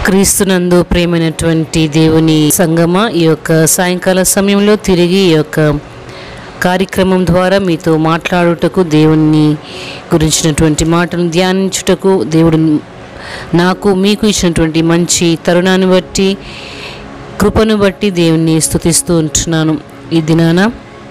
క్రీస్తునందు ప్రేమైనటువంటి దేవుని సంగమ ఈ యొక్క సాయంకాల సమయంలో తిరిగి ఈ యొక్క కార్యక్రమం ద్వారా మీతో మాట్లాడుటకు దేవుని గురించినటువంటి మాటను ధ్యానించుటకు దేవుడు నాకు మీకు ఇచ్చినటువంటి మంచి తరుణాన్ని బట్టి కృపను బట్టి దేవుణ్ణి స్తుతిస్తూ ఉంటున్నాను ఈ దినాన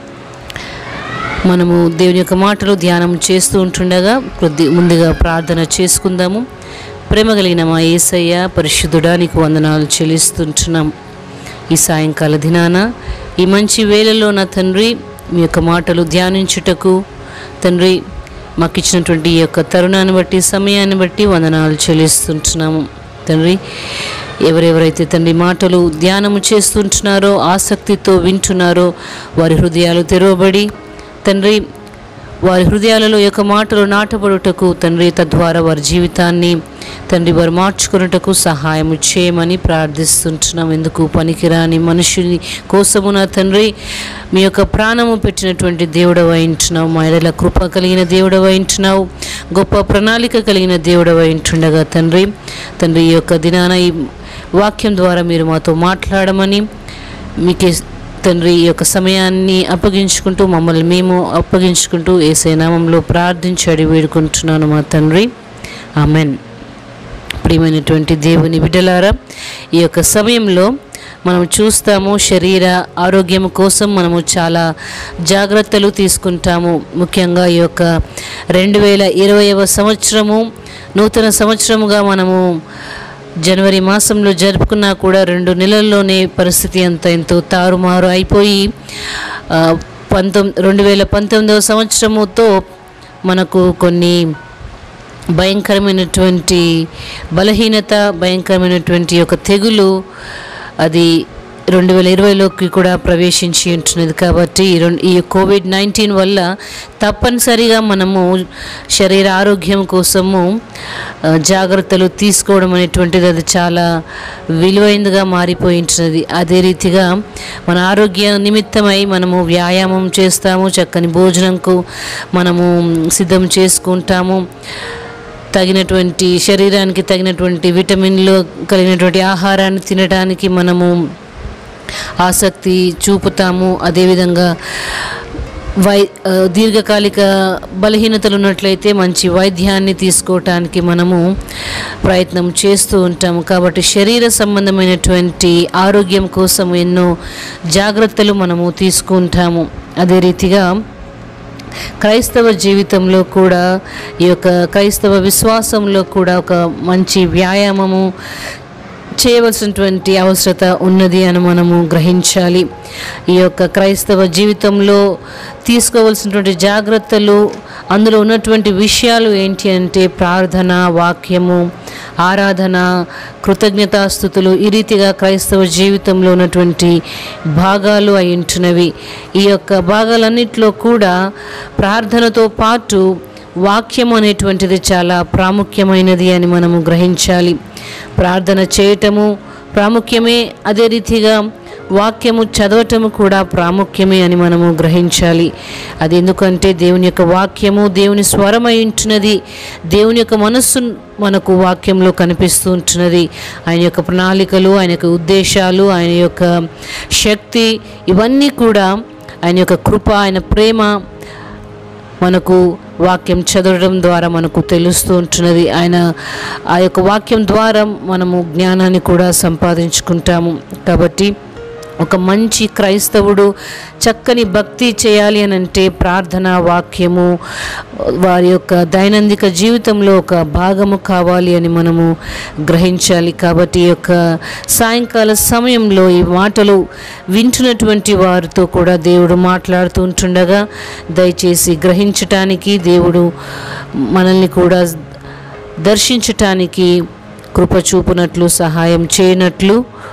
మనము దేవుని యొక్క మాటలు ధ్యానం చేస్తూ ఉంటుండగా కొద్ది ముందుగా ప్రార్థన చేసుకుందాము ప్రేమ కలిగిన మా ఏసయ్య పరిశుద్ధుడా నీకు వందనాలు చెల్లిస్తుంటున్నాం ఈ సాయంకాల దినాన ఈ మంచి వేళలో నా తండ్రి మీ యొక్క మాటలు ధ్యానించుటకు తండ్రి మాకు ఇచ్చినటువంటి ఈ యొక్క తరుణాన్ని బట్టి సమయాన్ని బట్టి వందనాలు చెల్లిస్తుంటున్నాము తండ్రి ఎవరెవరైతే తండ్రి మాటలు ధ్యానము చేస్తుంటున్నారో ఆసక్తితో వింటున్నారో వారి హృదయాలు తెరవబడి తండ్రి వారి హృదయాలలో ఈ యొక్క మాటలు నాటబడుటకు తండ్రి తద్వారా వారి జీవితాన్ని తండ్రి వారు మార్చుకున్నటకు సహాయం చేయమని ప్రార్థిస్తుంటున్నాం ఎందుకు పనికిరాని మనుషుని కోసము నా తండ్రి మీ యొక్క ప్రాణము పెట్టినటువంటి దేవుడు వహించున్నావు మా ఎడల కృప కలిగిన దేవుడు వహించున్నావు గొప్ప ప్రణాళిక కలిగిన దేవుడు వహించుండగా తండ్రి తండ్రి ఈ యొక్క దినాన ఈ వాక్యం ద్వారా మీరు మాతో మాట్లాడమని మీకే తండ్రి ఈ యొక్క సమయాన్ని అప్పగించుకుంటూ మమ్మల్ని మేము అప్పగించుకుంటూ ఏసై నామంలో ప్రార్థించి అడిగి వేడుకుంటున్నాను మా తండ్రి ఆమెన్ ప్రియమైనటువంటి దేవుని బిడ్డలారా ఈ యొక్క సమయంలో మనం చూస్తాము శరీర ఆరోగ్యం కోసం మనము చాలా జాగ్రత్తలు తీసుకుంటాము ముఖ్యంగా ఈ యొక్క రెండు వేల ఇరవైవ సంవత్సరము నూతన సంవత్సరముగా మనము జనవరి మాసంలో జరుపుకున్నా కూడా రెండు నెలల్లోనే పరిస్థితి అంత ఎంతో తారుమారు అయిపోయి ఆ, పంతొమ్మిది రెండు వేల పంతొమ్మిదవ సంవత్సరముతో మనకు కొన్ని భయంకరమైనటువంటి బలహీనత భయంకరమైనటువంటి యొక్క తెగులు అది రెండు వేల ఇరవైలోకి కూడా ప్రవేశించి ఉంటున్నది కాబట్టి ఈ రెండు ఈ కోవిడ్ నైన్టీన్ వల్ల తప్పనిసరిగా మనము శరీర ఆరోగ్యం కోసము ఆ, జాగ్రత్తలు తీసుకోవడం అనేటువంటిది అది చాలా విలువైనదిగా మారిపోయి ఉంటున్నది అదే రీతిగా మన ఆరోగ్య నిమిత్తమై మనము వ్యాయామం చేస్తాము చక్కని భోజనంకు మనము సిద్ధం చేసుకుంటాము తగినటువంటి శరీరానికి తగినటువంటి విటమిన్లు కలిగినటువంటి ఆహారాన్ని తినడానికి మనము ఆసక్తి చూపుతాము అదేవిధంగా వై ఆ, దీర్ఘకాలిక బలహీనతలు ఉన్నట్లయితే మంచి వైద్యాన్ని తీసుకోవటానికి మనము ప్రయత్నం చేస్తూ ఉంటాము కాబట్టి శరీర సంబంధమైనటువంటి ఆరోగ్యం కోసం ఎన్నో జాగ్రత్తలు మనము తీసుకుంటాము అదే రీతిగా క్రైస్తవ జీవితంలో కూడా ఈ యొక్క క్రైస్తవ విశ్వాసంలో కూడా ఒక మంచి వ్యాయామము చేయవలసినటువంటి అవసరత ఉన్నది అని మనము గ్రహించాలి ఈ యొక్క క్రైస్తవ జీవితంలో తీసుకోవలసినటువంటి జాగ్రత్తలు అందులో ఉన్నటువంటి విషయాలు ఏంటి అంటే ప్రార్థన వాక్యము ఆరాధన కృతజ్ఞతాస్థుతులు ఈ రీతిగా క్రైస్తవ జీవితంలో ఉన్నటువంటి భాగాలు అయి ఉంటున్నవి ఈ యొక్క భాగాలన్నింటిలో కూడా ప్రార్థనతో పాటు వాక్యం అనేటువంటిది చాలా ప్రాముఖ్యమైనది అని మనము గ్రహించాలి ప్రార్థన చేయటము ప్రాముఖ్యమే అదే రీతిగా వాక్యము చదవటము కూడా ప్రాముఖ్యమే అని మనము గ్రహించాలి అది ఎందుకంటే దేవుని యొక్క వాక్యము దేవుని స్వరమై ఉంటున్నది దేవుని యొక్క మనస్సు మనకు వాక్యంలో కనిపిస్తూ ఉంటున్నది ఆయన యొక్క ప్రణాళికలు ఆయన యొక్క ఉద్దేశాలు ఆయన యొక్క శక్తి ఇవన్నీ కూడా ఆయన యొక్క కృప ఆయన ప్రేమ మనకు వాక్యం చదవడం ద్వారా మనకు తెలుస్తూ ఉంటున్నది ఆయన ఆ యొక్క వాక్యం ద్వారా మనము జ్ఞానాన్ని కూడా సంపాదించుకుంటాము కాబట్టి ఒక మంచి క్రైస్తవుడు చక్కని భక్తి చేయాలి అని అంటే ప్రార్థన వాక్యము వారి యొక్క దైనందిక జీవితంలో ఒక భాగము కావాలి అని మనము గ్రహించాలి కాబట్టి ఈ యొక్క సాయంకాల సమయంలో ఈ మాటలు వింటున్నటువంటి వారితో కూడా దేవుడు మాట్లాడుతూ ఉంటుండగా దయచేసి గ్రహించటానికి దేవుడు మనల్ని కూడా దర్శించటానికి కృప చూపునట్లు సహాయం చేయనట్లు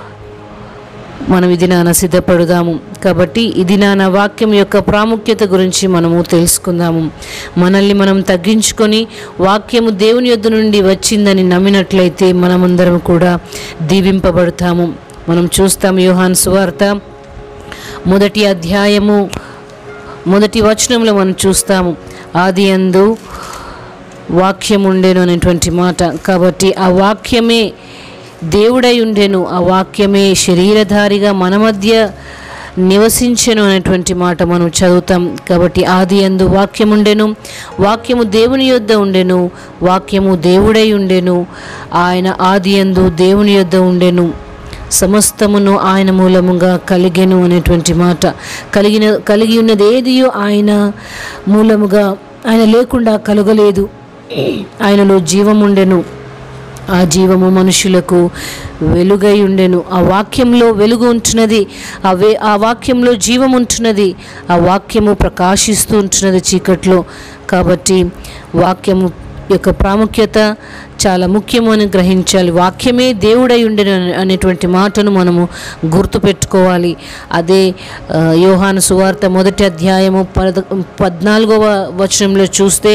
మనం ఇది నాన్న సిద్ధపడుదాము కాబట్టి ఇది నాన్న వాక్యం యొక్క ప్రాముఖ్యత గురించి మనము తెలుసుకుందాము మనల్ని మనం తగ్గించుకొని వాక్యము దేవుని యొద్ద నుండి వచ్చిందని నమ్మినట్లయితే మనమందరం కూడా దీవింపబడతాము మనం చూస్తాం యోహాన్ సువార్త మొదటి అధ్యాయము మొదటి వచనంలో మనం చూస్తాము ఆది అందు వాక్యం ఉండేను అనేటువంటి మాట కాబట్టి ఆ వాక్యమే దేవుడై ఉండెను ఆ వాక్యమే శరీరధారిగా మన మధ్య నివసించెను అనేటువంటి మాట మనం చదువుతాం కాబట్టి ఆది అందు వాక్యం ఉండెను వాక్యము దేవుని యొద్ద ఉండెను వాక్యము దేవుడై ఉండెను ఆయన ఆది అందు దేవుని యొద్ద ఉండెను సమస్తమును ఆయన మూలముగా కలిగెను అనేటువంటి మాట కలిగిన కలిగి ఉన్నది ఏదియో ఆయన మూలముగా ఆయన లేకుండా కలగలేదు ఆయనలో జీవం ఉండెను ఆ జీవము మనుషులకు వెలుగై ఉండెను ఆ వాక్యంలో వెలుగు ఉంటున్నది ఆ వే ఆ వాక్యంలో జీవం ఉంటున్నది ఆ వాక్యము ప్రకాశిస్తూ ఉంటున్నది చీకట్లో కాబట్టి వాక్యము యొక్క ప్రాముఖ్యత చాలా ముఖ్యము అని గ్రహించాలి వాక్యమే దేవుడై ఉండెను అనే- అనేటువంటి మాటను మనము గుర్తుపెట్టుకోవాలి అదే ఆ, యోహాను సువార్త మొదటి అధ్యాయము పద పద్నాలుగవ వచనంలో చూస్తే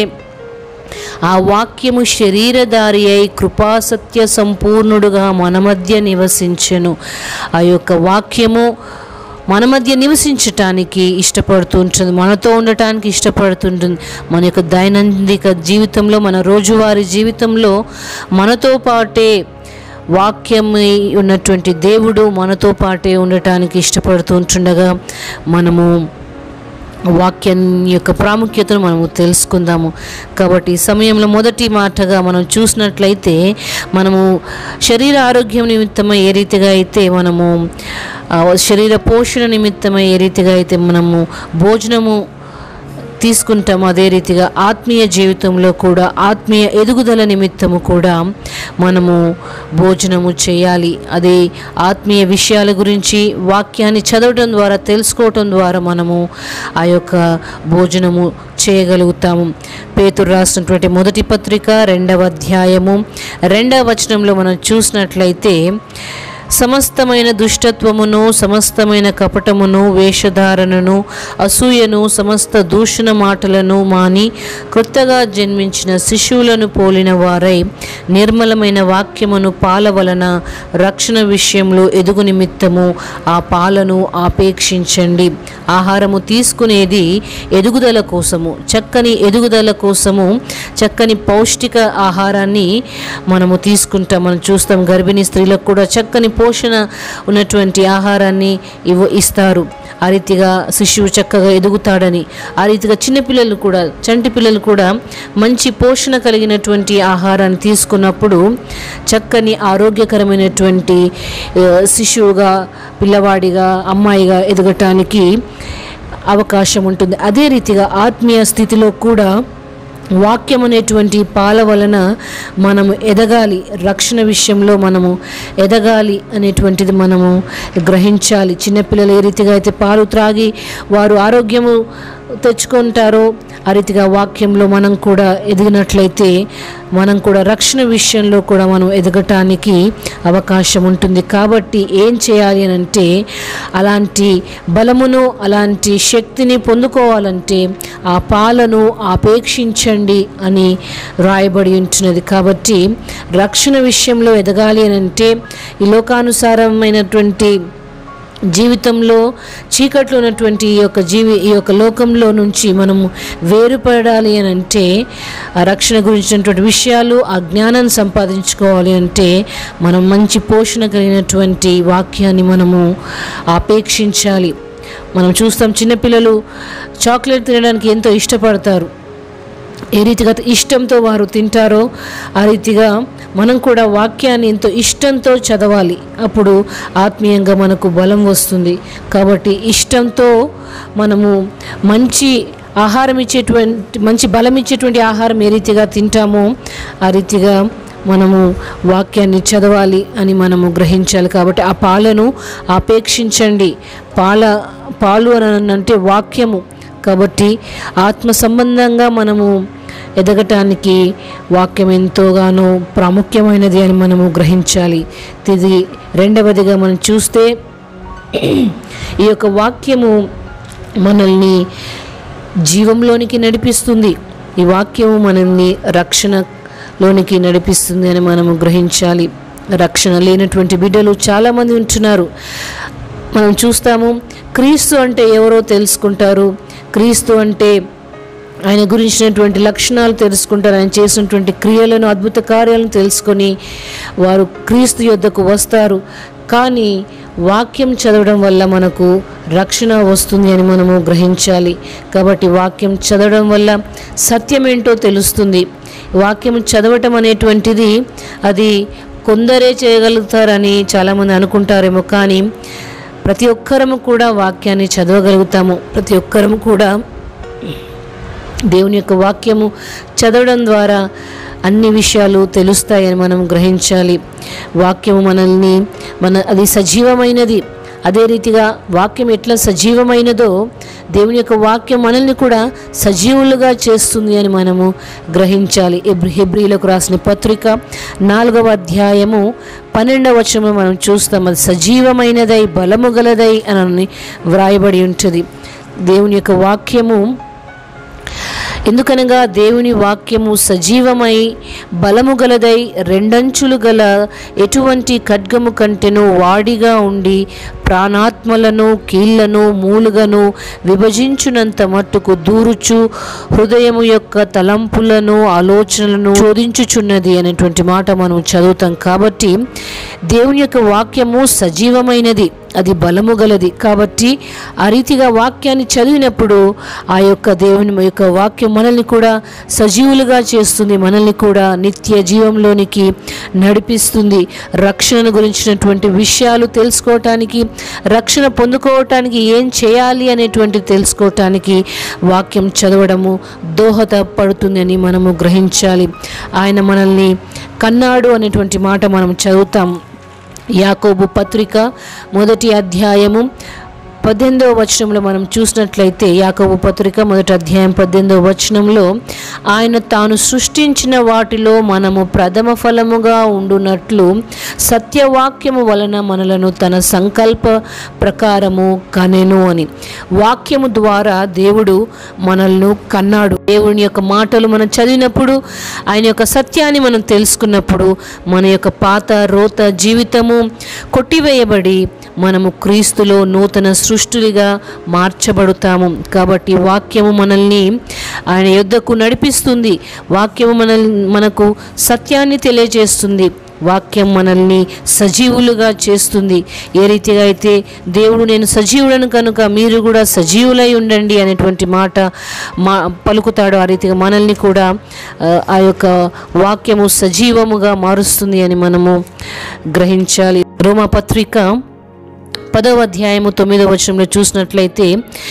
ఆ వాక్యము శరీరధారి అయి కృపాసత్య సంపూర్ణుడుగా మన మధ్య నివసించెను ఆ యొక్క వాక్యము మన మధ్య నివసించటానికి ఇష్టపడుతూ ఉంటుంది మనతో ఉండటానికి ఇష్టపడుతుంటుంది మన యొక్క దైనందిక జీవితంలో మన రోజువారీ జీవితంలో మనతో పాటే వాక్యమై ఉన్నటువంటి దేవుడు మనతో పాటే ఉండటానికి ఇష్టపడుతూ ఉంటుండగా మనము వాక్యం యొక్క ప్రాముఖ్యతను మనము తెలుసుకుందాము కాబట్టి ఈ సమయంలో మొదటి మాటగా మనం చూసినట్లయితే మనము శరీర ఆరోగ్యం నిమిత్తమై ఏ రీతిగా అయితే మనము ఆ, శరీర పోషణ నిమిత్తమై ఏ రీతిగా అయితే మనము భోజనము తీసుకుంటాము అదే రీతిగా ఆత్మీయ జీవితంలో కూడా ఆత్మీయ ఎదుగుదల నిమిత్తము కూడా మనము భోజనము చేయాలి అదే ఆత్మీయ విషయాల గురించి వాక్యాన్ని చదవడం ద్వారా తెలుసుకోవటం ద్వారా మనము ఆ యొక్క భోజనము చేయగలుగుతాము పేతురు రాసినటువంటి మొదటి పత్రిక రెండవ అధ్యాయము రెండవ వచనంలో మనం చూసినట్లయితే సమస్తమైన దుష్టత్వమును సమస్తమైన కపటమును వేషధారణను అసూయను సమస్త దూషణ మాటలను మాని కొత్తగా జన్మించిన శిశువులను పోలిన వారై నిర్మలమైన వాక్యమును పాల వలన రక్షణ విషయంలో ఎదుగు నిమిత్తము ఆ పాలను ఆపేక్షించండి ఆహారము తీసుకునేది ఎదుగుదల కోసము చక్కని ఎదుగుదల కోసము చక్కని పౌష్టిక ఆహారాన్ని మనము తీసుకుంటాం మనం చూస్తాం గర్భిణీ స్త్రీలకు కూడా చక్కని పోషణ ఉన్నటువంటి ఆహారాన్ని ఇవ్వ ఇస్తారు ఆ రీతిగా శిశువు చక్కగా ఎదుగుతాడని ఆ రీతిగా చిన్నపిల్లలు కూడా చంటి పిల్లలు కూడా మంచి పోషణ కలిగినటువంటి ఆహారాన్ని తీసుకున్నప్పుడు చక్కని ఆరోగ్యకరమైనటువంటి ఆ, శిశువుగా పిల్లవాడిగా అమ్మాయిగా ఎదగటానికి అవకాశం ఉంటుంది అదే రీతిగా ఆత్మీయ స్థితిలో కూడా వాక్యం అనేటువంటి పాల వలన మనము ఎదగాలి రక్షణ విషయంలో మనము ఎదగాలి అనేటువంటిది మనము గ్రహించాలి చిన్నపిల్లలు ఏ రీతిగా అయితే పాలు త్రాగి వారు ఆరోగ్యము తెచ్చుకుంటారో ఆ రీతిగా వాక్యంలో మనం కూడా ఎదిగినట్లయితే మనం కూడా రక్షణ విషయంలో కూడా మనం ఎదగటానికి అవకాశం ఉంటుంది కాబట్టి ఏం చేయాలి అని అంటే అలాంటి బలమును అలాంటి శక్తిని పొందుకోవాలంటే ఆ పాలను ఆపేక్షించండి అని రాయబడి ఉంటున్నది కాబట్టి రక్షణ విషయంలో ఎదగాలి అని అంటే ఈ లోకానుసారమైనటువంటి జీవితంలో చీకట్లో ఉన్నటువంటి ఈ యొక్క జీవి ఈ యొక్క లోకంలో నుంచి మనము వేరుపడాలి అని అంటే ఆ రక్షణ గురించినటువంటి విషయాలు ఆ జ్ఞానాన్ని సంపాదించుకోవాలి అంటే మనం మంచి పోషణ కలిగినటువంటి వాక్యాన్ని మనము ఆపేక్షించాలి మనం చూస్తాం చిన్నపిల్లలు చాక్లెట్ తినడానికి ఎంతో ఇష్టపడతారు ఏ రీతిగా ఇష్టంతో వారు తింటారో ఆ రీతిగా మనం కూడా వాక్యాన్ని ఎంతో ఇష్టంతో చదవాలి అప్పుడు ఆత్మీయంగా మనకు బలం వస్తుంది కాబట్టి ఇష్టంతో మనము మంచి ఆహారం ఇచ్చేటువంటి మంచి బలం ఇచ్చేటువంటి ఆహారం ఏ రీతిగా తింటామో ఆ రీతిగా మనము వాక్యాన్ని చదవాలి అని మనము గ్రహించాలి కాబట్టి ఆ పాలను ఆపేక్షించండి పాల పాలు అని అంటే వాక్యము కాబట్టి ఆత్మ సంబంధంగా మనము ఎదగటానికి వాక్యం ఎంతోగానో ప్రాముఖ్యమైనది అని మనము గ్రహించాలి ఇది రెండవదిగా మనం చూస్తే ఈ యొక్క వాక్యము మనల్ని జీవంలోనికి నడిపిస్తుంది ఈ వాక్యము మనల్ని రక్షణలోనికి నడిపిస్తుంది అని మనము గ్రహించాలి రక్షణ లేనటువంటి బిడ్డలు చాలామంది ఉంటున్నారు మనం చూస్తాము క్రీస్తు అంటే ఎవరో తెలుసుకుంటారు క్రీస్తు అంటే ఆయన గురించినటువంటి లక్షణాలు తెలుసుకుంటారు ఆయన చేసినటువంటి క్రియలను అద్భుత కార్యాలను తెలుసుకొని వారు క్రీస్తు యొద్దకు వస్తారు కానీ వాక్యం చదవడం వల్ల మనకు రక్షణ వస్తుంది అని మనము గ్రహించాలి కాబట్టి వాక్యం చదవడం వల్ల సత్యం ఏంటో తెలుస్తుంది వాక్యం చదవటం అనేటువంటిది అది కొందరే చేయగలుగుతారని చాలామంది అనుకుంటారేమో కానీ ప్రతి ఒక్కరము కూడా వాక్యాన్ని చదవగలుగుతాము ప్రతి ఒక్కరము కూడా దేవుని యొక్క వాక్యము చదవడం ద్వారా అన్ని విషయాలు తెలుస్తాయని మనం గ్రహించాలి వాక్యము మనల్ని మన అది సజీవమైనది అదే రీతిగా వాక్యం ఎట్లా సజీవమైనదో దేవుని యొక్క వాక్యం మనల్ని కూడా సజీవులుగా చేస్తుంది అని మనము గ్రహించాలి ఎబ్రి హెబ్రిలకు రాసిన పత్రిక నాలుగవ అధ్యాయము పన్నెండవ వచనంలో మనం చూస్తాం అది సజీవమైనదై బలము గలదై అని వ్రాయబడి ఉంటుంది దేవుని యొక్క వాక్యము ఎందుకనగా దేవుని వాక్యము సజీవమై బలము గలదై రెండంచులు గల ఎటువంటి ఖడ్గము కంటెను వాడిగా ఉండి ప్రాణాత్మలను కీళ్లను మూలుగను విభజించునంత మట్టుకు దూరుచు హృదయము యొక్క తలంపులను ఆలోచనలను శోధించుచున్నది అనేటువంటి మాట మనం చదువుతాం కాబట్టి దేవుని యొక్క వాక్యము సజీవమైనది అది బలము గలది కాబట్టి ఆ రీతిగా వాక్యాన్ని చదివినప్పుడు ఆ యొక్క దేవుని యొక్క వాక్యం మనల్ని కూడా సజీవులుగా చేస్తుంది మనల్ని కూడా నిత్య జీవంలోనికి నడిపిస్తుంది రక్షణను గురించినటువంటి విషయాలు తెలుసుకోవటానికి రక్షణ పొందుకోవటానికి ఏం చేయాలి అనేటువంటి తెలుసుకోవటానికి వాక్యం చదవడము దోహదపడుతుంది అని మనము గ్రహించాలి ఆయన మనల్ని కన్నాడు అనేటువంటి మాట మనం చదువుతాం యాకోబు పత్రిక మొదటి అధ్యాయము పద్దెనిమిదవ వచనంలో మనం చూసినట్లయితే యాకోబు పత్రిక మొదటి అధ్యాయం పద్దెనిమిదవ వచనంలో ఆయన తాను సృష్టించిన వాటిలో మనము ప్రథమ ఫలముగా ఉండునట్లు సత్యవాక్యము వలన మనలను తన సంకల్ప ప్రకారము కనెను అని వాక్యము ద్వారా దేవుడు మనల్ని కన్నాడు దేవుని యొక్క మాటలు మనం చదివినప్పుడు ఆయన యొక్క సత్యాన్ని మనం తెలుసుకున్నప్పుడు మన యొక్క పాత రోత జీవితము కొట్టివేయబడి మనము క్రీస్తులో నూతన సృష్టిగా మార్చబడుతాము కాబట్టి వాక్యము మనల్ని ఆయన యుద్ధకు నడిపిస్తుంది వాక్యము మనల్ని మనకు సత్యాన్ని తెలియజేస్తుంది వాక్యం మనల్ని సజీవులుగా చేస్తుంది ఏ రీతిగా అయితే దేవుడు నేను సజీవుడను కనుక మీరు కూడా సజీవులై ఉండండి అనేటువంటి మాట మా పలుకుతాడు ఆ రీతిగా మనల్ని కూడా ఆ, ఆ యొక్క వాక్యము సజీవముగా మారుస్తుంది అని మనము గ్రహించాలి రోమపత్రిక పదవ అధ్యాయము తొమ్మిదవ వచనంలో చూసినట్లయితే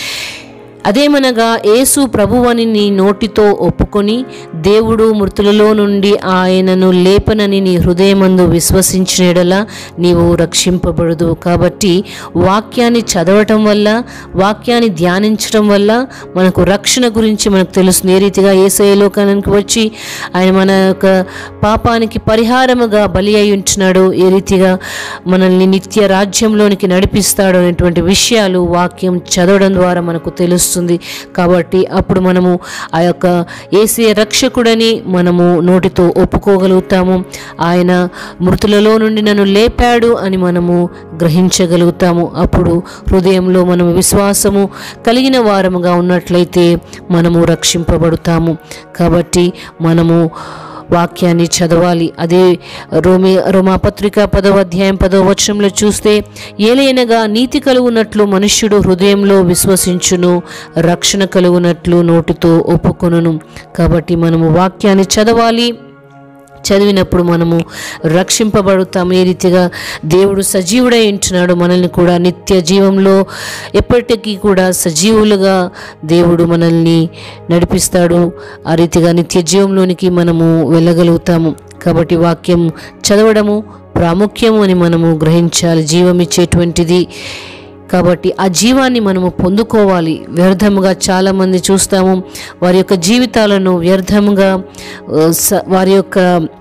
అదేమనగా యేసు ప్రభువని నీ నోటితో ఒప్పుకొని దేవుడు మృతులలో నుండి ఆయనను లేపనని నీ హృదయమందు విశ్వసించిన ఎడల నీవు రక్షింపబడదు కాబట్టి వాక్యాన్ని చదవటం వల్ల వాక్యాన్ని ధ్యానించడం వల్ల మనకు రక్షణ గురించి మనకు తెలుస్తుంది ఏ రీతిగా ఏసయ లోకానికి వచ్చి ఆయన మన యొక్క పాపానికి పరిహారముగా బలి అయి ఉంటున్నాడు ఏ రీతిగా మనల్ని నిత్య రాజ్యంలోనికి నడిపిస్తాడు అనేటువంటి విషయాలు వాక్యం చదవడం ద్వారా మనకు తెలుస్తుంది కాబట్టి అప్పుడు మనము ఆ యొక్క ఏసీ రక్షకుడని మనము నోటితో ఒప్పుకోగలుగుతాము ఆయన మృతులలో నుండి నన్ను లేపాడు అని మనము గ్రహించగలుగుతాము అప్పుడు హృదయంలో మనము విశ్వాసము కలిగిన వారముగా ఉన్నట్లయితే మనము రక్షింపబడుతాము కాబట్టి మనము వాక్యాన్ని చదవాలి అదే రోమి రోమాపత్రిక పదవ అధ్యాయం పదవ వచనంలో చూస్తే ఏలైనగా నీతి కలుగునట్లు మనుష్యుడు హృదయంలో విశ్వసించును రక్షణ కలుగునట్లు నోటితో ఒప్పుకొనును కాబట్టి మనము వాక్యాన్ని చదవాలి చదివినప్పుడు మనము రక్షింపబడుతాం ఏ రీతిగా దేవుడు సజీవుడై ఉంటున్నాడు మనల్ని కూడా నిత్య జీవంలో ఎప్పటికీ కూడా సజీవులుగా దేవుడు మనల్ని నడిపిస్తాడు ఆ రీతిగా నిత్య జీవంలోనికి మనము వెళ్ళగలుగుతాము కాబట్టి వాక్యం చదవడము ప్రాముఖ్యము అని మనము గ్రహించాలి జీవం ఇచ్చేటువంటిది కాబట్టి ఆ జీవాన్ని మనము పొందుకోవాలి వ్యర్థముగా చాలామంది చూస్తాము వారి యొక్క జీవితాలను వ్యర్థముగా ఆ, స- వారి యొక్క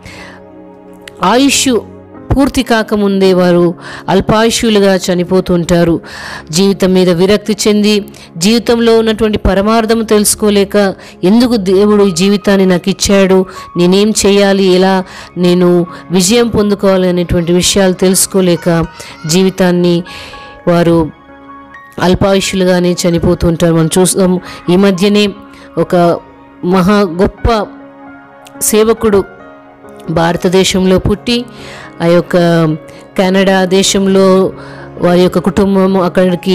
ఆయుష్ పూర్తి కాకముందే వారు అల్పాయుష్యులుగా చనిపోతుంటారు జీవితం మీద విరక్తి చెంది జీవితంలో ఉన్నటువంటి పరమార్థం తెలుసుకోలేక ఎందుకు దేవుడు ఈ జీవితాన్ని నాకు ఇచ్చాడు నేనేం చేయాలి ఎలా నేను విజయం పొందుకోవాలి అనేటువంటి విషయాలు తెలుసుకోలేక జీవితాన్ని వారు అల్పాయుష్యులుగానే చనిపోతుంటారు మనం చూస్తాం ఈ మధ్యనే ఒక మహా గొప్ప సేవకుడు భారతదేశంలో పుట్టి ఆ యొక్క కెనడా దేశంలో వారి యొక్క కుటుంబం అక్కడికి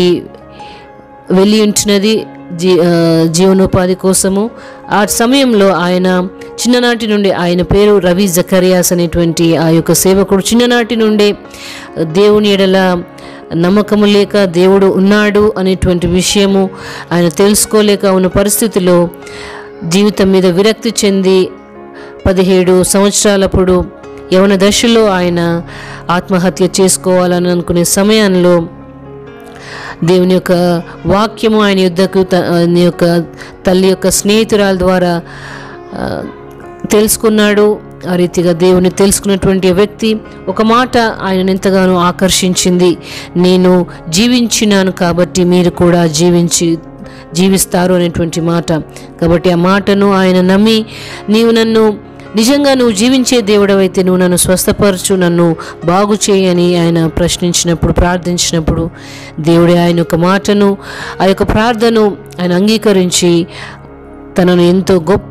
వెళ్ళి ఉంచినది జీ ఆ, జీవనోపాధి కోసము ఆ సమయంలో ఆయన చిన్ననాటి నుండి ఆయన పేరు రవి జకరియాస్ అనేటువంటి ఆ యొక్క సేవకుడు చిన్ననాటి నుండే దేవుని ఎడల నమ్మకము లేక దేవుడు ఉన్నాడు అనేటువంటి విషయము ఆయన తెలుసుకోలేక ఉన్న పరిస్థితిలో జీవితం మీద విరక్తి చెంది పదిహేడు సంవత్సరాలప్పుడు యవన దశలో ఆయన ఆత్మహత్య చేసుకోవాలని అనుకునే సమయంలో దేవుని యొక్క వాక్యము ఆయన యుద్ధకు త- ఆయన యొక్క తల్లి యొక్క స్నేహితురాల ద్వారా ఆ, తెలుసుకున్నాడు ఆ రీతిగా దేవుని తెలుసుకున్నటువంటి వ్యక్తి ఒక మాట ఆయన ఎంతగానో ఆకర్షించింది నేను జీవించినాను కాబట్టి మీరు కూడా జీవించి జీవిస్తారు అనేటువంటి మాట కాబట్టి ఆ మాటను ఆయన నమ్మి నీవు నన్ను నిజంగా నువ్వు జీవించే దేవుడవైతే నువ్వు నన్ను స్వస్థపరచు నన్ను బాగు చేయని ఆయన ప్రశ్నించినప్పుడు ప్రార్థించినప్పుడు దేవుడే ఆయన యొక్క మాటను ఆ యొక్క ప్రార్థను ఆయన అంగీకరించి తనను ఎంతో గొప్ప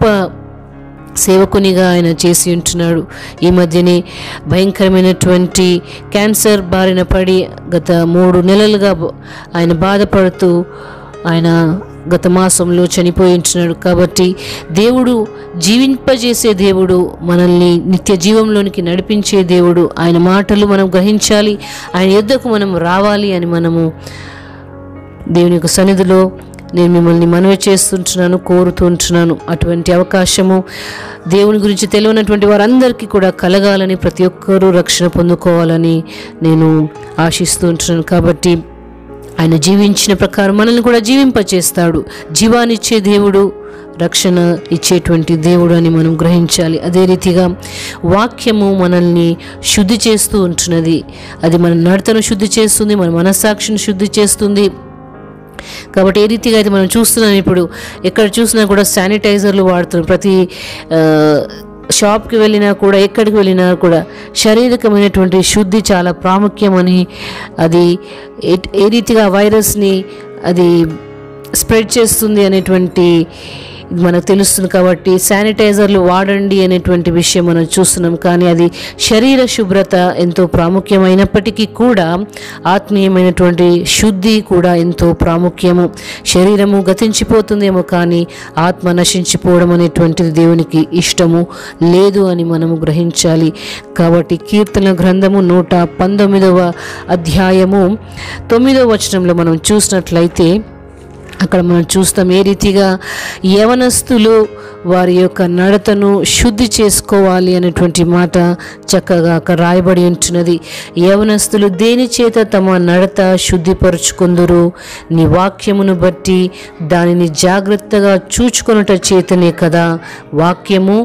సేవకునిగా ఆయన చేసి ఉంటున్నాడు ఈ మధ్యనే భయంకరమైనటువంటి క్యాన్సర్ బారిన పడి గత మూడు నెలలుగా బ- ఆయన బాధపడుతూ ఆయన గత మాసంలో చనిపోయి ఉంటున్నాడు కాబట్టి దేవుడు జీవింపజేసే దేవుడు మనల్ని నిత్య జీవంలోనికి నడిపించే దేవుడు ఆయన మాటలు మనం గ్రహించాలి ఆయన యుద్ధకు మనం రావాలి అని మనము దేవుని యొక్క సన్నిధిలో నేను మిమ్మల్ని మనవి చేస్తుంటున్నాను కోరుతుంటున్నాను అటువంటి అవకాశము దేవుని గురించి తెలియనటువంటి వారందరికీ కూడా కలగాలని ప్రతి ఒక్కరూ రక్షణ పొందుకోవాలని నేను ఆశిస్తూ ఉంటున్నాను కాబట్టి ఆయన జీవించిన ప్రకారం మనల్ని కూడా జీవింపచేస్తాడు జీవానిచ్చే దేవుడు రక్షణ ఇచ్చేటువంటి దేవుడు అని మనం గ్రహించాలి అదే రీతిగా వాక్యము మనల్ని శుద్ధి చేస్తూ ఉంటున్నది అది మన నడతను శుద్ధి చేస్తుంది మన మనస్సాక్షిని శుద్ధి చేస్తుంది కాబట్టి ఏ రీతిగా అయితే మనం చూస్తున్నాం ఇప్పుడు ఎక్కడ చూసినా కూడా శానిటైజర్లు వాడుతున్నాం ప్రతి ఆ, షాప్కి వెళ్ళినా కూడా ఎక్కడికి వెళ్ళినా కూడా శారీరకమైనటువంటి శుద్ధి చాలా ప్రాముఖ్యమని అది ఏ- ఏ రీతిగా వైరస్ని అది స్ప్రెడ్ చేస్తుంది అనేటువంటి ఇది మనకు తెలుస్తుంది కాబట్టి శానిటైజర్లు వాడండి అనేటువంటి విషయం మనం చూస్తున్నాం కానీ అది శరీర శుభ్రత ఎంతో ప్రాముఖ్యమైనప్పటికీ కూడా ఆత్మీయమైనటువంటి శుద్ధి కూడా ఎంతో ప్రాముఖ్యము శరీరము గతించిపోతుందేమో కానీ ఆత్మ నశించిపోవడం అనేటువంటిది దేవునికి ఇష్టము లేదు అని మనము గ్రహించాలి కాబట్టి కీర్తన గ్రంథము నూట పంతొమ్మిదవ అధ్యాయము తొమ్మిదవ వచనంలో మనం చూసినట్లయితే అక్కడ మనం చూస్తాం ఏ రీతిగా యవనస్తులు వారి యొక్క నడతను శుద్ధి చేసుకోవాలి అనేటువంటి మాట చక్కగా అక్కడ రాయబడి ఉంటున్నది యవనస్తులు దేని చేత తమ నడత శుద్ధిపరుచుకుందరు నీ వాక్యమును బట్టి దానిని జాగ్రత్తగా చూచుకొనుట చేతనే కదా వాక్యము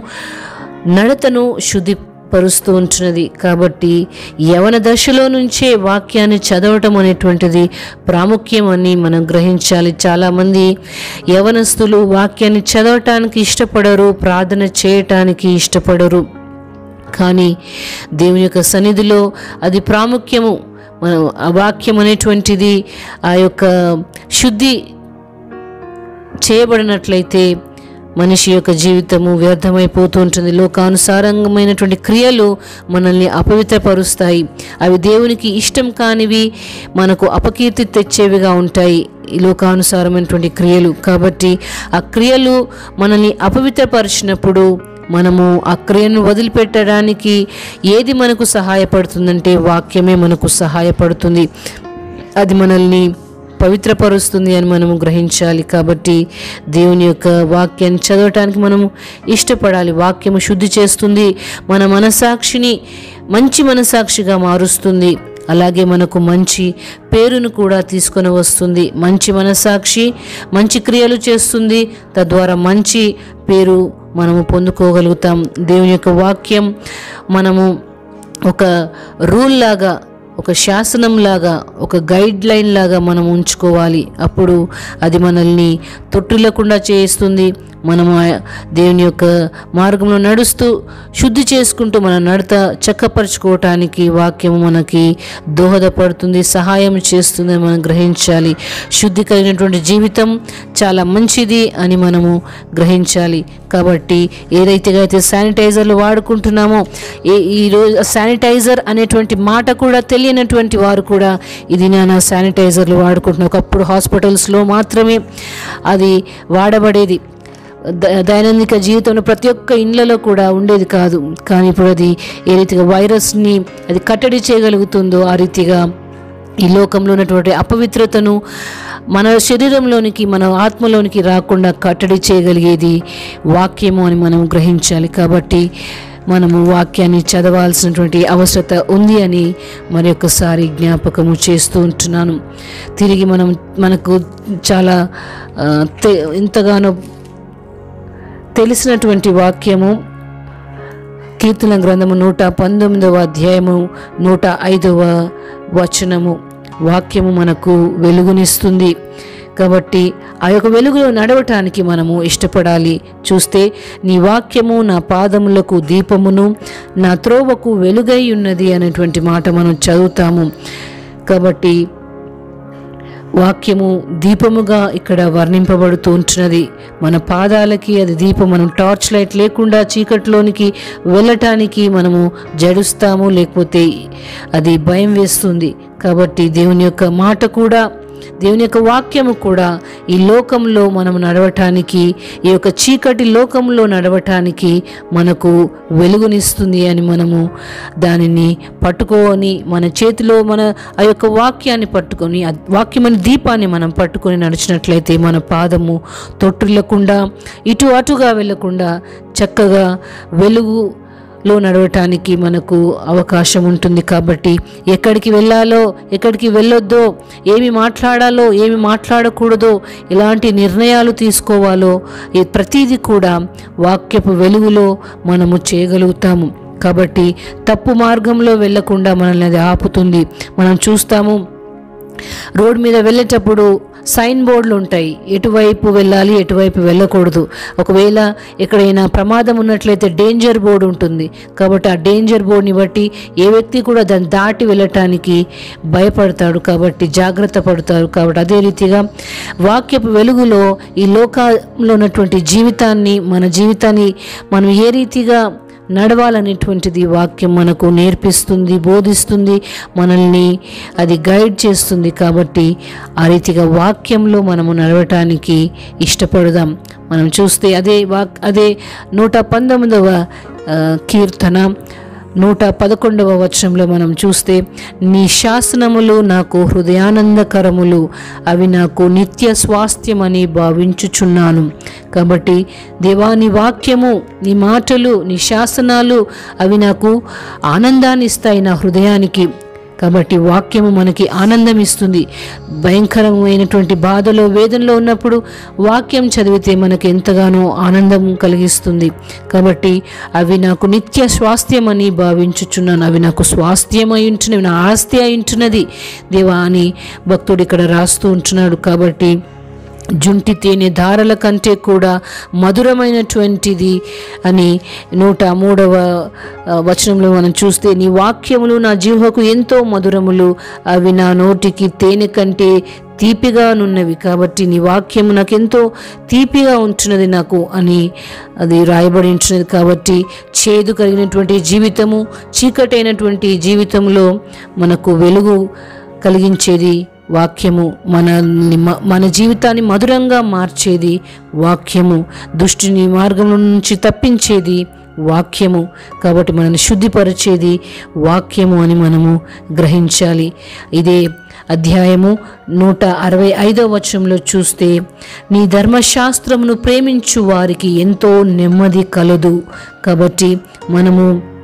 నడతను శుద్ధి పరుస్తూ ఉంటున్నది కాబట్టి యవన దశలో నుంచే వాక్యాన్ని చదవటం అనేటువంటిది ప్రాముఖ్యమని మనం గ్రహించాలి చాలామంది యవనస్తులు వాక్యాన్ని చదవటానికి ఇష్టపడరు ప్రార్థన చేయటానికి ఇష్టపడరు కానీ దేవుని యొక్క సన్నిధిలో అది ప్రాముఖ్యము మనం ఆ వాక్యం అనేటువంటిది ఆ యొక్క శుద్ధి చేయబడినట్లయితే మనిషి యొక్క జీవితము వ్యర్థమైపోతూ ఉంటుంది లోకానుసారంగమైనటువంటి క్రియలు మనల్ని అపవిత్రపరుస్తాయి అవి దేవునికి ఇష్టం కానివి మనకు అపకీర్తి తెచ్చేవిగా ఉంటాయి ఈ లోకానుసారమైనటువంటి క్రియలు కాబట్టి ఆ క్రియలు మనల్ని అపవిత్రపరిచినప్పుడు మనము ఆ క్రియను వదిలిపెట్టడానికి ఏది మనకు సహాయపడుతుందంటే వాక్యమే మనకు సహాయపడుతుంది అది మనల్ని పవిత్రపరుస్తుంది అని మనము గ్రహించాలి కాబట్టి దేవుని యొక్క వాక్యాన్ని చదవటానికి మనము ఇష్టపడాలి వాక్యము శుద్ధి చేస్తుంది మన మనసాక్షిని మంచి మనసాక్షిగా మారుస్తుంది అలాగే మనకు మంచి పేరును కూడా తీసుకొని వస్తుంది మంచి మనసాక్షి మంచి క్రియలు చేస్తుంది తద్వారా మంచి పేరు మనము పొందుకోగలుగుతాం దేవుని యొక్క వాక్యం మనము ఒక రూల్ లాగా ఒక శాసనం లాగా ఒక గైడ్ లైన్ లాగా మనం ఉంచుకోవాలి అప్పుడు అది మనల్ని తొట్టిల్లకుండా చేస్తుంది మనము ఆ దేవుని యొక్క మార్గంలో నడుస్తూ శుద్ధి చేసుకుంటూ మన నడత చక్కపరచుకోవటానికి వాక్యము మనకి దోహదపడుతుంది సహాయం చేస్తుందని మనం గ్రహించాలి శుద్ధి కలిగినటువంటి జీవితం చాలా మంచిది అని మనము గ్రహించాలి కాబట్టి ఏదైతే అయితే శానిటైజర్లు వాడుకుంటున్నామో ఏ ఈరోజు శానిటైజర్ అనేటువంటి మాట కూడా తెలియనటువంటి వారు కూడా ఇది నా శానిటైజర్లు వాడుకుంటున్నాం ఒకప్పుడు హాస్పిటల్స్లో మాత్రమే అది వాడబడేది ద- దైనందిక జీవితంలో ప్రతి ఒక్క ఇండ్లలో కూడా ఉండేది కాదు కానీ ఇప్పుడు అది ఏ రీతిగా వైరస్ని అది కట్టడి చేయగలుగుతుందో ఆ రీతిగా ఈ లోకంలో ఉన్నటువంటి అపవిత్రతను మన శరీరంలోనికి మన ఆత్మలోనికి రాకుండా కట్టడి చేయగలిగేది వాక్యము అని మనం గ్రహించాలి కాబట్టి మనము వాక్యాన్ని చదవాల్సినటువంటి అవసరత ఉంది అని మరి ఒక్కసారి జ్ఞాపకము చేస్తూ ఉంటున్నాను తిరిగి మనం మనకు చాలా ఆ, తె- ఎంతగానో తెలిసినటువంటి వాక్యము కీర్తన గ్రంథము నూట పంతొమ్మిదవ అధ్యాయము నూట ఐదవ వచనము వాక్యము మనకు వెలుగునిస్తుంది కాబట్టి ఆ యొక్క వెలుగులో నడవటానికి మనము ఇష్టపడాలి చూస్తే నీ వాక్యము నా పాదములకు దీపమును నా త్రోవకు వెలుగై ఉన్నది అనేటువంటి మాట మనం చదువుతాము కాబట్టి వాక్యము దీపముగా ఇక్కడ వర్ణింపబడుతూ ఉంటున్నది మన పాదాలకి అది దీపం మనం టార్చ్ లైట్ లేకుండా చీకట్లోనికి వెళ్ళటానికి మనము జడుస్తాము లేకపోతే అది భయం వేస్తుంది కాబట్టి దేవుని యొక్క మాట కూడా దేవుని యొక్క వాక్యము కూడా ఈ లోకంలో మనం నడవటానికి ఈ యొక్క చీకటి లోకంలో నడవటానికి మనకు వెలుగునిస్తుంది అని మనము దానిని పట్టుకొని మన చేతిలో మన ఆ యొక్క వాక్యాన్ని పట్టుకొని ఆ వాక్యమైన దీపాన్ని మనం పట్టుకొని నడిచినట్లయితే మన పాదము తొట్టిల్లకుండా ఇటు అటుగా వెళ్ళకుండా చక్కగా వెలుగు లో నడవటానికి మనకు అవకాశం ఉంటుంది కాబట్టి ఎక్కడికి వెళ్ళాలో ఎక్కడికి వెళ్ళొద్దో ఏమి మాట్లాడాలో ఏమి మాట్లాడకూడదో ఎలాంటి నిర్ణయాలు తీసుకోవాలో ఈ ప్రతిదీ కూడా వాక్యపు వెలుగులో మనము చేయగలుగుతాము కాబట్టి తప్పు మార్గంలో వెళ్ళకుండా మనల్ని అది ఆపుతుంది మనం చూస్తాము రోడ్ మీద వెళ్ళేటప్పుడు సైన్ బోర్డులు ఉంటాయి ఎటువైపు వెళ్ళాలి ఎటువైపు వెళ్ళకూడదు ఒకవేళ ఎక్కడైనా ప్రమాదం ఉన్నట్లయితే డేంజర్ బోర్డు ఉంటుంది కాబట్టి ఆ డేంజర్ బోర్డుని బట్టి ఏ వ్యక్తి కూడా దాన్ని దాటి వెళ్ళటానికి భయపడతాడు కాబట్టి జాగ్రత్త పడతారు కాబట్టి అదే రీతిగా వాక్యపు వెలుగులో ఈ లోకంలో ఉన్నటువంటి జీవితాన్ని మన జీవితాన్ని మనం ఏ రీతిగా నడవాలనేటువంటిది వాక్యం మనకు నేర్పిస్తుంది బోధిస్తుంది మనల్ని అది గైడ్ చేస్తుంది కాబట్టి ఆ రీతిగా వాక్యంలో మనము నడవటానికి ఇష్టపడదాం మనం చూస్తే అదే వాక్ అదే నూట పంతొమ్మిదవ ఆ, కీర్తన నూట పదకొండవ వచనంలో మనం చూస్తే నీ శాసనములు నాకు హృదయానందకరములు అవి నాకు నిత్య స్వాస్థ్యమని భావించుచున్నాను కాబట్టి దేవా నీ వాక్యము నీ మాటలు నీ శాసనాలు అవి నాకు ఆనందాన్ని ఇస్తాయి నా హృదయానికి కాబట్టి వాక్యము మనకి ఆనందం ఇస్తుంది భయంకరమైనటువంటి బాధలో వేదనలో ఉన్నప్పుడు వాక్యం చదివితే మనకి ఎంతగానో ఆనందం కలిగిస్తుంది కాబట్టి అవి నాకు నిత్య స్వాస్థ్యం అని భావించుచున్నాను అవి నాకు స్వాస్థ్యం అయి ఉంటున్నవి నా ఆస్తి అయి ఉంటున్నది దేవా అని భక్తుడు ఇక్కడ రాస్తూ ఉంటున్నాడు కాబట్టి జుంటి తేనె ధారల కంటే కూడా మధురమైనటువంటిది అని నూట మూడవ ఆ, వచనంలో మనం చూస్తే నీ వాక్యములు నా జీవకు ఎంతో మధురములు అవి నా నోటికి తేనె కంటే తీపిగానున్నవి కాబట్టి నీ వాక్యము నాకెంతో తీపిగా ఉంటున్నది నాకు అని అది రాయబడి ఉంటున్నది కాబట్టి చేదు కలిగినటువంటి జీవితము చీకటైనటువంటి జీవితంలో మనకు వెలుగు కలిగించేది వాక్యము మనల్ని మ- మన జీవితాన్ని మధురంగా మార్చేది వాక్యము దుష్టిని మార్గం నుంచి తప్పించేది వాక్యము కాబట్టి మనల్ని శుద్ధిపరిచేది వాక్యము అని మనము గ్రహించాలి ఇదే అధ్యాయము నూట అరవై ఐదవ వచనంలో చూస్తే నీ ధర్మశాస్త్రమును ప్రేమించు వారికి ఎంతో నెమ్మది కలదు కాబట్టి మనము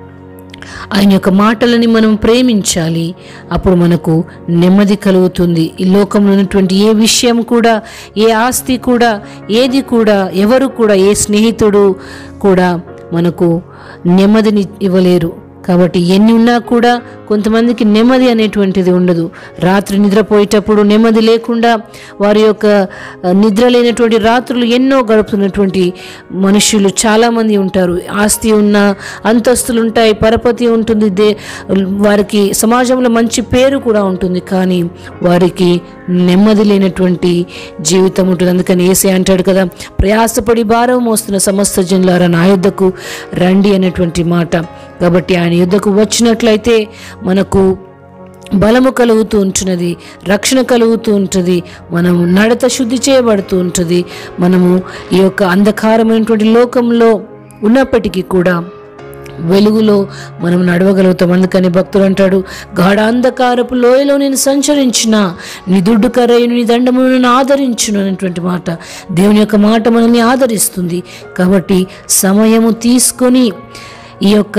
ఆయన యొక్క మాటలని మనం ప్రేమించాలి అప్పుడు మనకు నెమ్మది కలుగుతుంది ఈ లోకంలో ఉన్నటువంటి ఏ విషయం కూడా ఏ ఆస్తి కూడా ఏది కూడా ఎవరు కూడా ఏ స్నేహితుడు కూడా మనకు నెమ్మదిని ఇవ్వలేరు కాబట్టి ఎన్ని ఉన్నా కూడా కొంతమందికి నెమ్మది అనేటువంటిది ఉండదు రాత్రి నిద్రపోయేటప్పుడు నెమ్మది లేకుండా వారి యొక్క ఆ, నిద్ర లేనటువంటి రాత్రులు ఎన్నో గడుపుతున్నటువంటి మనుషులు చాలామంది ఉంటారు ఆస్తి ఉన్న అంతస్తులు ఉంటాయి పరపతి ఉంటుంది దే వారికి సమాజంలో మంచి పేరు కూడా ఉంటుంది కానీ వారికి నెమ్మది లేనటువంటి జీవితం ఉంటుంది అందుకని ఏసే అంటాడు కదా ప్రయాసపడి భారం మోస్తున్న సమస్త జనులారా నా యుద్ధకు రండి అనేటువంటి మాట కాబట్టి ఆయన యుద్ధకు వచ్చినట్లయితే మనకు బలము కలుగుతూ ఉంటున్నది రక్షణ కలుగుతూ ఉంటుంది మనము నడత శుద్ధి చేయబడుతూ ఉంటుంది మనము ఈ యొక్క అంధకారమైనటువంటి లోకంలో ఉన్నప్పటికీ కూడా వెలుగులో మనం నడవగలుగుతాం అందుకని భక్తుడు అంటాడు గాఢ అంధకారపు లోయలో నేను సంచరించిన నీ దుడ్డు కరయును నీ దండమును నన్ను ఆదరించును అనేటువంటి మాట దేవుని యొక్క మాట మనల్ని ఆదరిస్తుంది కాబట్టి సమయము తీసుకొని ఈ యొక్క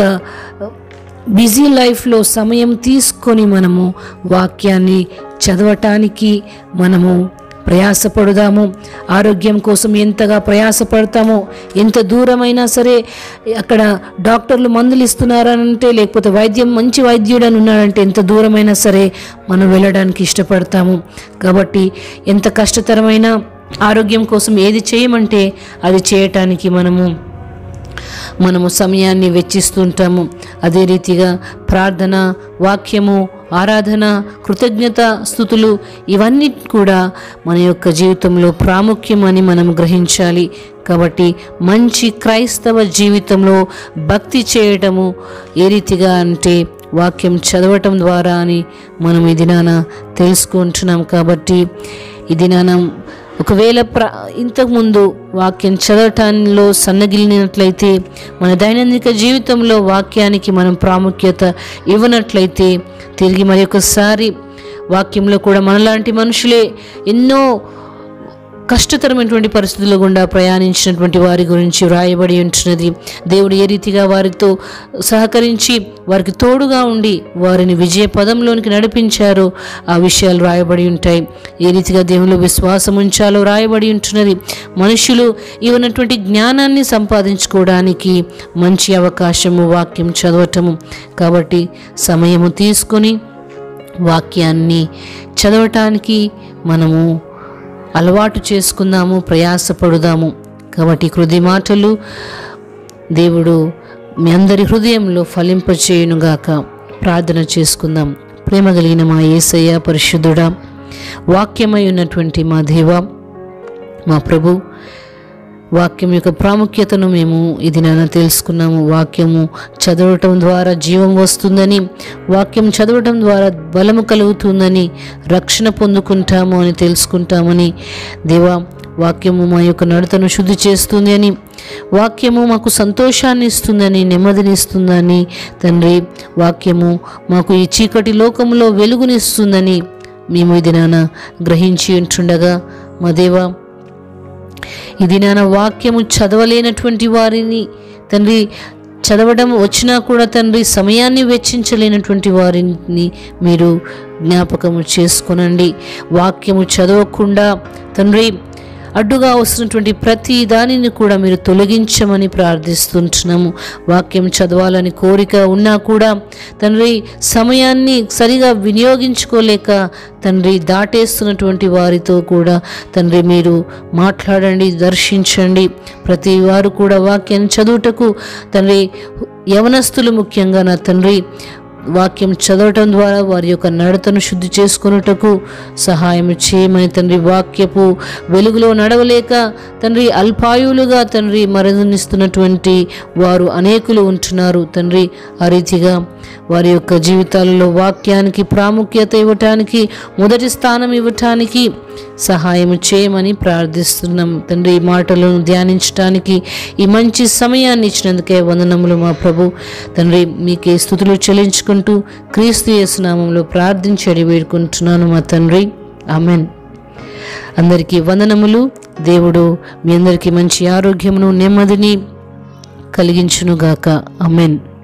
బిజీ లైఫ్లో సమయం తీసుకొని మనము వాక్యాన్ని చదవటానికి మనము ప్రయాసపడుదాము ఆరోగ్యం కోసం ఎంతగా ప్రయాసపడతామో ఎంత దూరమైనా సరే అక్కడ డాక్టర్లు మందులు ఇస్తున్నారంటే లేకపోతే వైద్యం మంచి వైద్యుడు అని ఉన్నాడంటే ఎంత దూరమైనా సరే మనం వెళ్ళడానికి ఇష్టపడతాము కాబట్టి ఎంత కష్టతరమైన ఆరోగ్యం కోసం ఏది చేయమంటే అది చేయటానికి మనము మనము సమయాన్ని వెచ్చిస్తుంటాము అదే రీతిగా ప్రార్థన వాక్యము ఆరాధన కృతజ్ఞత స్థుతులు ఇవన్నీ కూడా మన యొక్క జీవితంలో ప్రాముఖ్యమని మనం గ్రహించాలి కాబట్టి మంచి క్రైస్తవ జీవితంలో భక్తి చేయటము ఏ రీతిగా అంటే వాక్యం చదవటం ద్వారా అని మనం ఈ దినాన తెలుసుకుంటున్నాం కాబట్టి ఈ దినాన ఒకవేళ ప్ర ఇంతకుముందు వాక్యం చదవటానిలో సన్నగిలినట్లయితే మన దైనందిక జీవితంలో వాక్యానికి మనం ప్రాముఖ్యత ఇవ్వనట్లయితే తిరిగి మరి ఒకసారి వాక్యంలో కూడా మనలాంటి మనుషులే ఎన్నో కష్టతరమైనటువంటి పరిస్థితుల గుండా ప్రయాణించినటువంటి వారి గురించి వ్రాయబడి ఉంటున్నది దేవుడు ఏ రీతిగా వారితో సహకరించి వారికి తోడుగా ఉండి వారిని విజయ పదంలోనికి నడిపించారో ఆ విషయాలు రాయబడి ఉంటాయి ఏ రీతిగా దేవునిలో విశ్వాసం ఉంచాలో రాయబడి ఉంటున్నది మనుషులు ఇవన్నటువంటి జ్ఞానాన్ని సంపాదించుకోవడానికి మంచి అవకాశము వాక్యం చదవటము కాబట్టి సమయము తీసుకొని వాక్యాన్ని చదవటానికి మనము అలవాటు చేసుకుందాము ప్రయాసపడుదాము కాబట్టి హృదయ మాటలు దేవుడు మీ అందరి హృదయంలో ఫలింపచేయునుగాక ప్రార్థన చేసుకుందాం ప్రేమ కలిగిన మా యేసయ్య పరిశుద్ధుడా వాక్యమై ఉన్నటువంటి మా దేవ మా ప్రభు వాక్యం యొక్క ప్రాముఖ్యతను మేము ఇది నాన్న తెలుసుకున్నాము వాక్యము చదవటం ద్వారా జీవం వస్తుందని వాక్యం చదవటం ద్వారా బలము కలుగుతుందని రక్షణ పొందుకుంటాము అని తెలుసుకుంటామని దేవా వాక్యము మా యొక్క నడతను శుద్ధి చేస్తుంది అని వాక్యము మాకు సంతోషాన్ని ఇస్తుందని నెమ్మదిని ఇస్తుందని తండ్రి వాక్యము మాకు ఈ చీకటి లోకంలో వెలుగునిస్తుందని మేము ఇది నాన్న గ్రహించి ఉంటుండగా మా దేవా ఇది నాన్న వాక్యము చదవలేనటువంటి వారిని తండ్రి చదవడం వచ్చినా కూడా తండ్రి సమయాన్ని వెచ్చించలేనటువంటి వారిని మీరు జ్ఞాపకము చేసుకొనండి వాక్యము చదవకుండా తండ్రి అడ్డుగా వస్తున్నటువంటి ప్రతి దానిని కూడా మీరు తొలగించమని ప్రార్థిస్తుంటున్నాము వాక్యం చదవాలని కోరిక ఉన్నా కూడా తండ్రి సమయాన్ని సరిగా వినియోగించుకోలేక తండ్రి దాటేస్తున్నటువంటి వారితో కూడా తండ్రి మీరు మాట్లాడండి దర్శించండి ప్రతి వారు కూడా వాక్యాన్ని చదువుటకు తండ్రి యవనస్తులు ముఖ్యంగా నా తండ్రి వాక్యం చదవటం ద్వారా వారి యొక్క నడతను శుద్ధి చేసుకొనుటకు సహాయం చేయమని తండ్రి వాక్యపు వెలుగులో నడవలేక తండ్రి అల్పాయులుగా తండ్రి మరణిస్తున్నటువంటి వారు అనేకులు ఉంటున్నారు తండ్రి ఆ రీతిగా వారి యొక్క జీవితాలలో వాక్యానికి ప్రాముఖ్యత ఇవ్వటానికి మొదటి స్థానం ఇవ్వటానికి సహాయం చేయమని ప్రార్థిస్తున్నాం తండ్రి ఈ మాటలను ధ్యానించడానికి ఈ మంచి సమయాన్ని ఇచ్చినందుకే వందనములు మా ప్రభు తండ్రి మీకే స్థుతులు చెల్లించుకుంటూ క్రీస్తు యేసునామంలో ప్రార్థించడి వేడుకుంటున్నాను మా తండ్రి ఆమెన్ అందరికీ వందనములు దేవుడు మీ అందరికీ మంచి ఆరోగ్యమును నెమ్మదిని కలిగించునుగాక అమెన్